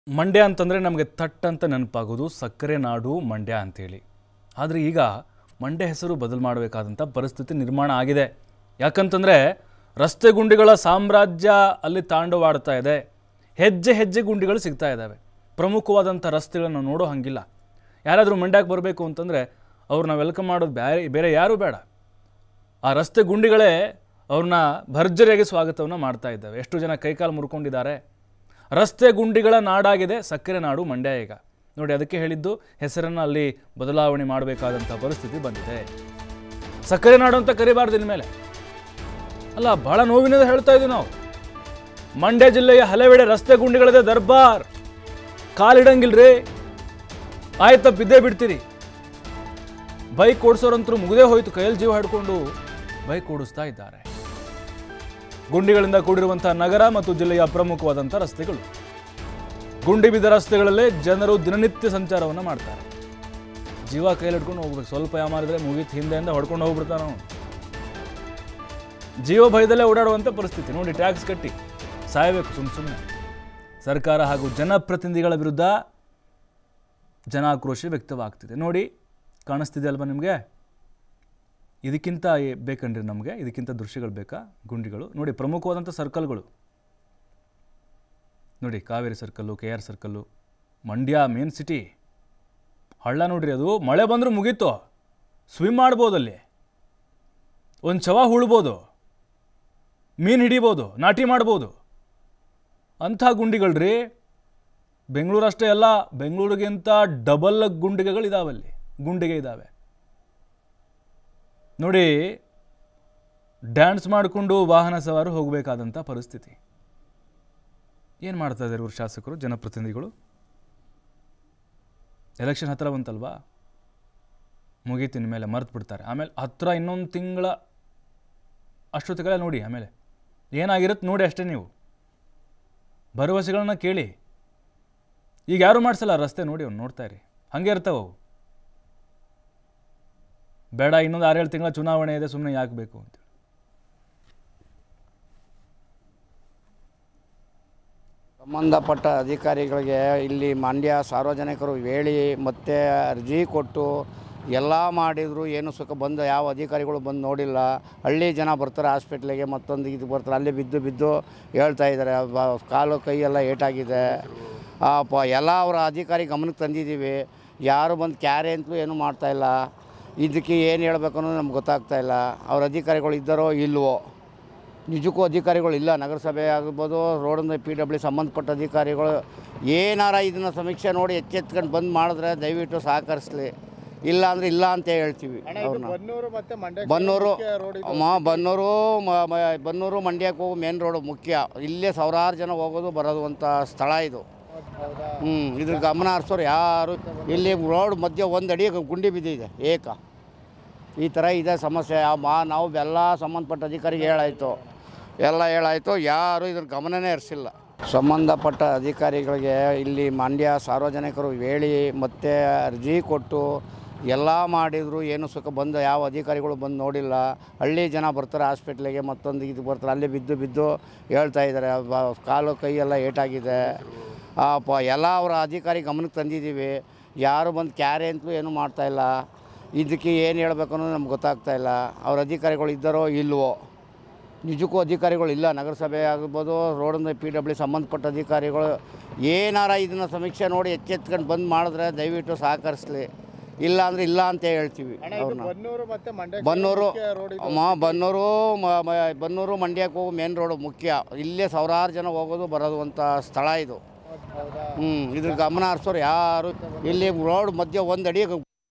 ಮಂಡ್ಯ ಅಂತಂದರೆ ನಮಗೆ ಥಟ್ ಅಂತ ನೆನಪಾಗೋದು ಸಕ್ಕರೆ ನಾಡು ಮಂಡ್ಯ ಅಂತೇಳಿ ಆದರೆ ಈಗ ಮಂಡ್ಯ ಹೆಸರು ಬದಲು ಮಾಡಬೇಕಾದಂಥ ಪರಿಸ್ಥಿತಿ ನಿರ್ಮಾಣ ಆಗಿದೆ ಯಾಕಂತಂದರೆ ರಸ್ತೆ ಗುಂಡಿಗಳ ಸಾಮ್ರಾಜ್ಯ ಅಲ್ಲಿ ತಾಂಡವಾಡ್ತಾ ಇದೆ ಹೆಜ್ಜೆ ಹೆಜ್ಜೆ ಗುಂಡಿಗಳು ಸಿಗ್ತಾ ಇದ್ದಾವೆ ಪ್ರಮುಖವಾದಂಥ ರಸ್ತೆಗಳನ್ನು ನೋಡೋ ಹಾಗಿಲ್ಲ ಯಾರಾದರೂ ಮಂಡ್ಯಕ್ಕೆ ಬರಬೇಕು ಅಂತಂದರೆ ಅವ್ರನ್ನ ವೆಲ್ಕಮ್ ಮಾಡೋದು ಬೇರೆ ಬೇರೆ ಯಾರೂ ಬೇಡ ಆ ರಸ್ತೆ ಗುಂಡಿಗಳೇ ಅವ್ರನ್ನ ಭರ್ಜರಿಯಾಗಿ ಸ್ವಾಗತವನ್ನು ಮಾಡ್ತಾ ಇದ್ದಾವೆ ಎಷ್ಟು ಜನ ಕೈಕಾಲು ಮುರ್ಕೊಂಡಿದ್ದಾರೆ ರಸ್ತೆ ಗುಂಡಿಗಳ ನಾಡಾಗಿದೆ ಸಕ್ಕರೆ ನಾಡು ಮಂಡ್ಯ ಈಗ ನೋಡಿ ಅದಕ್ಕೆ ಹೇಳಿದ್ದು ಹೆಸರನ್ನು ಅಲ್ಲಿ ಬದಲಾವಣೆ ಮಾಡಬೇಕಾದಂಥ ಪರಿಸ್ಥಿತಿ ಬಂದಿದೆ ಸಕ್ಕರೆ ನಾಡು ಅಂತ ಕರಿಬಾರ್ದು ಇನ್ಮೇಲೆ ಅಲ್ಲ ಬಹಳ ನೋವಿನಿಂದ ಹೇಳ್ತಾ ಇದ್ದೀವಿ ನಾವು ಮಂಡ್ಯ ಜಿಲ್ಲೆಯ ಹಲವೆಡೆ ರಸ್ತೆ ಗುಂಡಿಗಳಿದೆ ದರ್ಬಾರ್ ಕಾಲಿಡಂಗಿಲ್ರಿ ಆಯ್ತಾ ಬಿದ್ದೇ ಬಿಡ್ತೀರಿ ಬೈಕ್ ಓಡಿಸೋರಂತರೂ ಮುಗಿದೇ ಹೋಯ್ತು ಕೈಯಲ್ಲಿ ಜೀವ ಹಿಡ್ಕೊಂಡು ಬೈಕ್ ಓಡಿಸ್ತಾ ಇದ್ದಾರೆ ಗುಂಡಿಗಳಿಂದ ಕೂಡಿರುವಂತಹ ನಗರ ಮತ್ತು ಜಿಲ್ಲೆಯ ಪ್ರಮುಖವಾದಂಥ ರಸ್ತೆಗಳು ಗುಂಡಿ ಬಿದ್ದ ರಸ್ತೆಗಳಲ್ಲೇ ಜನರು ದಿನನಿತ್ಯ ಸಂಚಾರವನ್ನು ಮಾಡ್ತಾರೆ ಜೀವ ಕೈಯಲ್ಲಿ ಹಿಡ್ಕೊಂಡು ಹೋಗ್ಬೇಕು ಸ್ವಲ್ಪ ಯಾಮಾರಿದ್ರೆ ಮುಗೀತು ಹಿಂದೆಯಿಂದ ಹೊಡ್ಕೊಂಡು ಹೋಗ್ಬಿಡ್ತಾನೆ ಅವನು ಜೀವ ಭಯದಲ್ಲೇ ಓಡಾಡುವಂಥ ಪರಿಸ್ಥಿತಿ ನೋಡಿ ಟ್ಯಾಕ್ಸ್ ಕಟ್ಟಿ ಸಾಯಬೇಕು ಸುಮ್ಮ ಸುಮ್ಮನೆ ಸರ್ಕಾರ ಹಾಗೂ ಜನಪ್ರತಿನಿಧಿಗಳ ವಿರುದ್ಧ ಜನಾಕ್ರೋಶ ವ್ಯಕ್ತವಾಗ್ತಿದೆ ನೋಡಿ ಕಾಣಿಸ್ತಿದೆ ಅಲ್ವಾ ನಿಮಗೆ ಇದಕ್ಕಿಂತ ಏ- ಬೇಕನ್ರಿ ನಮಗೆ ಇದಕ್ಕಿಂತ ದೃಶ್ಯಗಳು ಬೇಕಾ ಗುಂಡಿಗಳು ನೋಡಿ ಪ್ರಮುಖವಾದಂಥ ಸರ್ಕಲ್ಗಳು ನೋಡಿ Kaveri circle K R circle Mandya main city ಹಳ್ಳ ನೋಡ್ರಿ ಅದು ಮಳೆ ಬಂದರೂ ಮುಗೀತು ಸ್ವಿಮ್ ಮಾಡ್ಬೋದು ಅಲ್ಲಿ ಒಂದು ಚವ ಉಳ್ಬೋದು ಮೀನು ಹಿಡಿಬೋದು ನಾಟಿ ಮಾಡ್ಬೋದು ಅಂಥ ಗುಂಡಿಗಳ್ರಿ ಬೆಂಗಳೂರು ಅಷ್ಟೇ ಅಲ್ಲ ಬೆಂಗಳೂರಿಗಿಂತ ಡಬಲ್ ಗುಂಡಿಗೆಗಳು ಇದಾವಲ್ಲಿ ಗುಂಡಿಗೆ ಇದ್ದಾವೆ ನೋಡಿ ಡ್ಯಾನ್ಸ್ ಮಾಡಿಕೊಂಡು ವಾಹನ ಸವಾರು ಹೋಗಬೇಕಾದಂಥ ಪರಿಸ್ಥಿತಿ ಏನು ಮಾಡ್ತಾ ಇದ್ದಾರೆ ಇವರು ಶಾಸಕರು ಜನಪ್ರತಿನಿಧಿಗಳು ಎಲೆಕ್ಷನ್ ಹತ್ರ ಬಂತಲ್ವಾ ಮುಗೀತಿನ ಮೇಲೆ ಮರ್ತು ಬಿಡ್ತಾರೆ ಆಮೇಲೆ ಹತ್ರ ಇನ್ನೊಂದು ತಿಂಗಳ ಅಷ್ಟೊತ್ತಿಗೆಲ್ಲ ನೋಡಿ ಆಮೇಲೆ ಏನಾಗಿರುತ್ತೆ ನೋಡಿ ಅಷ್ಟೇ ನೀವು ಭರವಸೆಗಳನ್ನ ಕೇಳಿ ಈಗ ಯಾರು ಮಾಡಿಸಲ್ಲ ರಸ್ತೆ ನೋಡಿ ಅವ್ನು ನೋಡ್ತಾ ಇರಿ ಹಾಗೆ ಇರ್ತಾವೆ ಅವು ಬೇಡ ಇನ್ನೊಂದು ಆರೇಳು ತಿಂಗಳ ಚುನಾವಣೆ ಇದೆ ಸುಮ್ಮನೆ ಯಾಕೆ ಬೇಕು ಅಂತೇಳಿ ಸಂಬಂಧಪಟ್ಟ ಅಧಿಕಾರಿಗಳಿಗೆ ಇಲ್ಲಿ ಮಂಡ್ಯ ಸಾರ್ವಜನಿಕರು ಹೇಳಿ ಮತ್ತೆ ಅರ್ಜಿ ಕೊಟ್ಟು ಎಲ್ಲ ಮಾಡಿದ್ರು ಏನು ಸುಖ ಬಂದು ಯಾವ ಅಧಿಕಾರಿಗಳು ಬಂದು ನೋಡಿಲ್ಲ ಹಳ್ಳಿ ಜನ ಬರ್ತಾರೆ ಹಾಸ್ಪಿಟ್ಲಿಗೆ ಮತ್ತೊಂದು ಇದು ಬರ್ತಾರೆ ಅಲ್ಲಿ ಬಿದ್ದು ಬಿದ್ದು ಹೇಳ್ತಾ ಇದ್ದಾರೆ ಬ- ಕಾಲು ಕೈ ಎಲ್ಲ ಏಟಾಗಿದೆ ಆ ಪ ಎಲ್ಲ ಅವರ ಅಧಿಕಾರಿ ಗಮನಕ್ಕೆ ತಂದಿದ್ದೀವಿ ಯಾರು ಬಂದು ಕ್ಯಾರೆ ಅಂತಲೂ ಏನೂ ಮಾಡ್ತಾಯಿಲ್ಲ ಇದಕ್ಕೆ ಏನು ಹೇಳ್ಬೇಕು ಅನ್ನೋದು ನಮ್ಗೆ ಗೊತ್ತಾಗ್ತಾ ಇಲ್ಲ ಅವ್ರ ಅಧಿಕಾರಿಗಳು ಇದ್ದಾರೋ ಇಲ್ವೋ ನಿಜಕ್ಕೂ ಅಧಿಕಾರಿಗಳು ಇಲ್ಲ ನಗರಸಭೆ ಆಗ್ಬೋದು ರೋಡಿಂದ ಪಿ ಡಬ್ಲ್ಯೂ ಸಂಬಂಧಪಟ್ಟ ಅಧಿಕಾರಿಗಳು ಏನಾರ ಇದನ್ನು ಸಮೀಕ್ಷೆ ನೋಡಿ ಎಚ್ಚೆತ್ಕೊಂಡು ಬಂದ್ ಮಾಡಿದ್ರೆ ದಯವಿಟ್ಟು ಸಹಕರಿಸ್ಲಿ ಇಲ್ಲ ಅಂದರೆ ಇಲ್ಲ ಅಂತ ಹೇಳ್ತೀವಿ ಅವ್ರನ್ನ ಬನ್ನೂರು ಮತ್ತೆ ಮಂಡ್ಯ ಬನ್ನೂರು ರೋಡ್ ಮ ಬನ್ನೂರು ಮ- ಮ- ಬನ್ನೂರು ಮಂಡ್ಯಕ್ಕೆ ಹೋಗೋ ಮೇನ್ ರೋಡು ಮುಖ್ಯ ಇಲ್ಲೇ ಸಾವಿರಾರು ಜನ ಹೋಗೋದು ಬರೋದು ಅಂತ ಸ್ಥಳ ಇದು ಹೌದಾ ಹ್ಞೂ ಇದ್ರ ಗಮನ ಹರಿಸೋರು ಯಾರು ಇಲ್ಲಿ ರೋಡ್ ಮಧ್ಯೆ ಒಂದು ಅಡಿ ಗುಂಡಿ ಬಿದ್ದಿದೆ ಏಕ ಈ ಥರ ಇದೆ ಸಮಸ್ಯೆ ಆ ಮಾ ನಾವು ಎಲ್ಲ ಸಂಬಂಧಪಟ್ಟ ಅಧಿಕಾರಿಗೆ ಹೇಳಾಯಿತು ಎಲ್ಲ ಹೇಳಾಯಿತು ಯಾರು ಇದ್ರ ಗಮನನೇ ಹರಿಸಿಲ್ಲ ಸಂಬಂಧಪಟ್ಟ ಅಧಿಕಾರಿಗಳಿಗೆ ಇಲ್ಲಿ ಮಂಡ್ಯ ಸಾರ್ವಜನಿಕರು ಹೇಳಿ ಮತ್ತೆ ಅರ್ಜಿ ಕೊಟ್ಟು ಎಲ್ಲ ಮಾಡಿದ್ರು ಏನು ಸುಖ ಬಂದು ಯಾವ ಅಧಿಕಾರಿಗಳು ಬಂದು ನೋಡಿಲ್ಲ ಹಳ್ಳಿ ಜನ ಬರ್ತಾರೆ ಹಾಸ್ಪಿಟ್ಲಿಗೆ ಮತ್ತೊಂದು ಇದು ಬರ್ತಾರೆ ಅಲ್ಲಿ ಬಿದ್ದು ಬಿದ್ದು ಹೇಳ್ತಾ ಇದ್ದಾರೆ ಬ- ಕಾಲು ಕೈ ಎಲ್ಲ ಏಟಾಗಿದೆ ಆ ಪ ಎಲ್ಲ ಅವರ ಅಧಿಕಾರಿ ಗಮನಕ್ಕೆ ತಂದಿದ್ದೀವಿ ಯಾರು ಬಂದು ಕ್ಯಾರೆ ಅಂತಲೂ ಏನೂ ಮಾಡ್ತಾಯಿಲ್ಲ ಇದಕ್ಕೆ ಏನು ಹೇಳ್ಬೇಕು ಅನ್ನೋದು ನಮ್ಗೆ ಗೊತ್ತಾಗ್ತಾ ಇಲ್ಲ ಅವ್ರ ಅಧಿಕಾರಿಗಳು ಇದ್ದಾರೋ ಇಲ್ವೋ ನಿಜಕ್ಕೂ ಅಧಿಕಾರಿಗಳು ಇಲ್ಲ ನಗರಸಭೆ ಆಗ್ಬೋದು ರೋಡಿಂದ ಪಿ ಡಬ್ಲ್ಯೂ ಸಂಬಂಧಪಟ್ಟ ಅಧಿಕಾರಿಗಳು ಏನಾರ ಇದನ್ನು ಸಮೀಕ್ಷೆ ನೋಡಿ ಎಚ್ಚೆತ್ಕೊಂಡು ಬಂದ್ ಮಾಡಿದ್ರೆ ದಯವಿಟ್ಟು ಸಹಕರಿಸ್ಲಿ ಇಲ್ಲ ಅಂದರೆ ಇಲ್ಲ ಅಂತ ಹೇಳ್ತೀವಿ ಅವ್ರನ್ನ ಬನ್ನೂರು ಮತ್ತೆ ಮಂಡ್ಯ ಬನ್ನೂರು ರೋಡ್ ಮ ಬನ್ನೂರು ಮ- ಮ- ಬನ್ನೂರು ಮಂಡ್ಯಕ್ಕೆ ಹೋಗೋ ಮೇನ್ ರೋಡು ಮುಖ್ಯ ಇಲ್ಲೇ ಸಾವಿರಾರು ಜನ ಹೋಗೋದು ಬರೋದು ಅಂತ ಸ್ಥಳ ಇದು ಹೌದಾ ಹ್ಞೂ ಇದ್ರ ಗಮನ ಹರಿಸೋರು ಯಾರು ಇಲ್ಲಿ ರೋಡ್ ಮಧ್ಯೆ ಒಂದು ಅಡಿ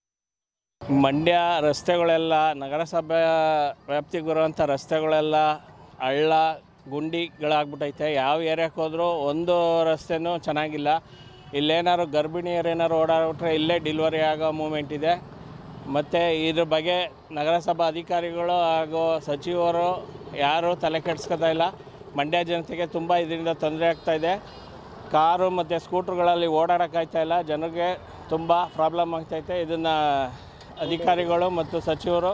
ಮಂಡ್ಯ ರಸ್ತೆಗಳೆಲ್ಲ ನಗರಸಭೆ ವ್ಯಾಪ್ತಿಗೆ ಬರುವಂಥ ರಸ್ತೆಗಳೆಲ್ಲ ಹಳ್ಳ ಗುಂಡಿಗಳಾಗ್ಬಿಟ್ಟೈತೆ ಯಾವ ಏರಿಯಾಕ್ಕೆ ಹೋದರೂ ಒಂದು ರಸ್ತೆನೂ ಚೆನ್ನಾಗಿಲ್ಲ ಇಲ್ಲೇನಾದ್ರು ಗರ್ಭಿಣಿಯರು ಏನಾದ್ರು ಓಡಾಡ್ಬಿಟ್ರೆ ಇಲ್ಲೇ ಡಿಲಿವರಿ ಆಗೋ ಮೂಮೆಂಟ್ ಇದೆ ಮತ್ತು ಇದ್ರ ಬಗ್ಗೆ ನಗರಸಭಾ ಅಧಿಕಾರಿಗಳು ಹಾಗೂ ಸಚಿವರು ಯಾರೂ ತಲೆ ಕೆಡಿಸ್ಕೊತಾ ಇಲ್ಲ ಮಂಡ್ಯ ಜನತೆಗೆ ತುಂಬ ಇದರಿಂದ ತೊಂದರೆ ಆಗ್ತಾ ಇದೆ ಕಾರು ಮತ್ತು ಸ್ಕೂಟ್ರುಗಳಲ್ಲಿ ಓಡಾಡೋಕ್ಕಾಗ್ತಾ ಇಲ್ಲ ಜನರಿಗೆ ತುಂಬ ಪ್ರಾಬ್ಲಮ್ ಆಗ್ತೈತೆ ಇದನ್ನು ಅಧಿಕಾರಿಗಳು ಮತ್ತು ಸಚಿವರು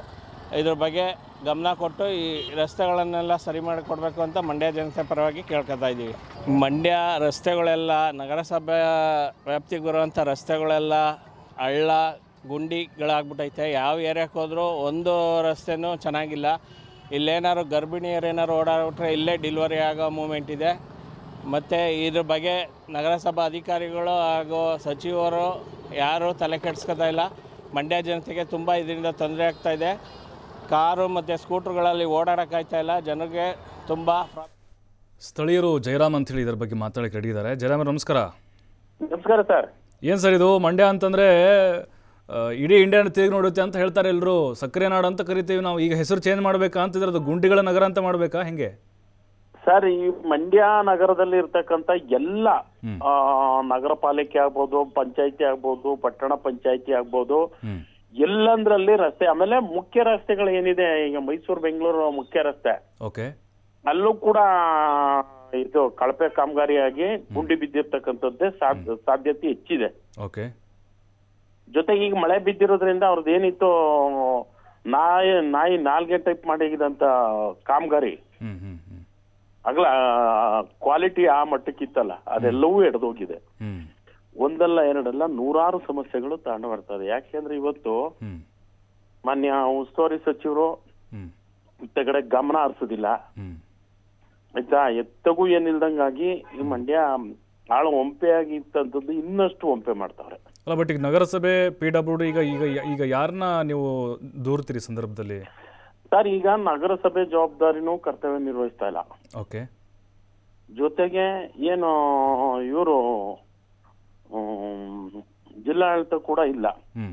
ಇದ್ರ ಬಗ್ಗೆ ಗಮನ ಕೊಟ್ಟು ಈ ರಸ್ತೆಗಳನ್ನೆಲ್ಲ ಸರಿ ಮಾಡಿಕೊಡ್ಬೇಕು ಅಂತ ಮಂಡ್ಯ ಜನತೆ ಪರವಾಗಿ ಕೇಳ್ಕೊತಾ ಇದ್ದೀವಿ ಮಂಡ್ಯ ರಸ್ತೆಗಳೆಲ್ಲ ನಗರಸಭೆ ವ್ಯಾಪ್ತಿಗೆ ಬರುವಂಥ ರಸ್ತೆಗಳೆಲ್ಲ ಹಳ್ಳ ಗುಂಡಿಗಳಾಗ್ಬಿಟ್ಟೈತೆ ಯಾವ ಏರಿಯಾಕ್ಕೆ ಹೋದರೂ ಒಂದು ರಸ್ತೆನೂ ಚೆನ್ನಾಗಿಲ್ಲ ಇಲ್ಲೇನಾದ್ರು ಗರ್ಭಿಣಿಯರು ಏನಾದ್ರು ಓಡಾಡ್ಬಿಟ್ರೆ ಇಲ್ಲೇ ಡಿಲಿವರಿ ಆಗೋ ಮೂಮೆಂಟ್ ಇದೆ ಮತ್ತು ಇದ್ರ ಬಗ್ಗೆ ನಗರಸಭಾ ಅಧಿಕಾರಿಗಳು ಹಾಗೂ ಸಚಿವರು ಯಾರೂ ತಲೆ ಕೆಡಿಸ್ಕೊತಾ ಇಲ್ಲ ಮಂಡ್ಯ ಜನತೆಗೆ ತುಂಬ ಇದರಿಂದ ತೊಂದರೆ ಆಗ್ತಾ ಇದೆ ಕಾರು ಮತ್ತು ಸ್ಕೂಟ್ರುಗಳಲ್ಲಿ ಓಡಾಡೋಕ್ಕಾಗ್ತಾ ಇಲ್ಲ ಜನರಿಗೆ ತುಂಬ ಪ್ರಾ- ಸ್ಥಳೀಯರು ಜಯರಾಮ್ ಅಂತೇಳಿ ಇದರ ಬಗ್ಗೆ ಮಾತಾಡಕ್ಕೆ ರೆಡಿ ಇದ್ದಾರೆ ಜಯರಾಮ್ ಅವ್ರೆ, ನಮಸ್ಕಾರ ನಮಸ್ಕಾರ ಸರ್ ಏನು ಸರ್ ಇದು ಮಂಡ್ಯ ಅಂತಂದರೆ ಇಡೀ ಇಂಡಿಯಾನ ತಿರುಗಿ ನೋಡುತ್ತೆ ಅಂತ ಹೇಳ್ತಾರೆ ಎಲ್ಲರೂ ಸಕ್ಕರೆ ನಾಡು ಅಂತ ಕರಿತೀವಿ ನಾವು ಈಗ ಹೆಸರು ಚೇಂಜ್ ಮಾಡಬೇಕಾ ಅಂತ ಇದ್ರದ್ದು ಗುಂಡಿಗಳ ನಗರ ಅಂತ ಮಾಡಬೇಕಾ ಹೆಂಗೆ ಸರ್ ಈ ಮಂಡ್ಯ ನಗರದಲ್ಲಿ ಇರ್ತಕ್ಕಂಥ ಎಲ್ಲ ಹ್ಮ್. ಆ, ನಗರ ಪಾಲಿಕೆ ಆಗ್ಬೋದು ಪಂಚಾಯತಿ ಆಗ್ಬೋದು ಪಟ್ಟಣ ಪಂಚಾಯತಿ ಆಗ್ಬೋದು ಹ್ಞೂ ಎಲ್ಲಂದ್ರಲ್ಲಿ ರಸ್ತೆ ಆಮೇಲೆ ಮುಖ್ಯ ರಸ್ತೆಗಳು ಏನಿದೆ ಈಗ ಮೈಸೂರು ಬೆಂಗಳೂರು ಮುಖ್ಯ ರಸ್ತೆ ಓಕೆ ಅಲ್ಲೂ ಕೂಡ ಇದು ಕಳಪೆ ಕಾಮಗಾರಿಯಾಗಿ ಗುಂಡಿ ಬಿದ್ದಿರ್ತಕ್ಕಂಥದ್ದೇ ಸಾಧ್ಯ ಸಾಧ್ಯತೆ ಹೆಚ್ಚಿದೆ ಓಕೆ ಜೊತೆಗೆ ಈಗ ಮಳೆ ಬಿದ್ದಿರೋದ್ರಿಂದ ಅವ್ರದ್ದು ಏನಿತ್ತು ನಾಯಿ ನಾಯಿ ನಾಲ್ಗೆ ಟೈಪ್ ಮಾಡಿದಂತ ಕಾಮಗಾರಿ ಹ್ಞೂ ಹ್ಞೂ ಹ್ಞೂ ಅಗಲ ಕ್ವಾಲಿಟಿ ಆ ಮಟ್ಟಕ್ಕಿತ್ತಲ್ಲ ಅದೆಲ್ಲವೂ ಎಡ್ದೋಗಿದೆ ಹ್ಞೂ ಒಂದಲ್ಲ ಎರಡಲ್ಲ ನೂರಾರು ಸಮಸ್ಯೆಗಳು ತಾಂಡವಾಡ್ತದೆ ಯಾಕೆಂದ್ರೆ ಇವತ್ತು ಹ್ಞೂ ಮಾನ್ಯ ಉಸ್ತುವಾರಿ ಸಚಿವರು ಹ್ಞೂ ಇತ್ತ ಕಡೆ ಗಮನ ಹರಿಸೋದಿಲ್ಲ ಹ್ಞೂ ಆಯ್ತಾ ಎತ್ತಗೂ ಏನಿಲ್ದಂಗಾಗಿ ಈ ಮಂಡ್ಯ ಆಳು ಒಂಪೆ ಆಗಿತ್ತಂತದ್ದು ಇನ್ನಷ್ಟು ಒಂಪೆ ಮಾಡ್ತಾವ್ರೆ ಅಲ್ಲ ಬಟ್ ಈಗ ನಗರಸಭೆ ಪಿ ಡಬ್ಲ್ಯೂ ಡಿ ಈಗ ಈಗ ಈಗ ಯಾರನ್ನ ನೀವು ದೂರ್ತೀರಿ ಸಂದರ್ಭದಲ್ಲಿ ಸರ್ ಈಗ ನಗರಸಭೆ ಜವಾಬ್ದಾರಿನೂ ಕರ್ತವ್ಯ ನಿರ್ವಹಿಸ್ತಾ ಇಲ್ಲ ಓಕೆ ಜೊತೆಗೆ ಏನು ಇವರು ಜಿಲ್ಲಾಡಳಿತ ಕೂಡ ಇಲ್ಲ ಹ್ಞೂ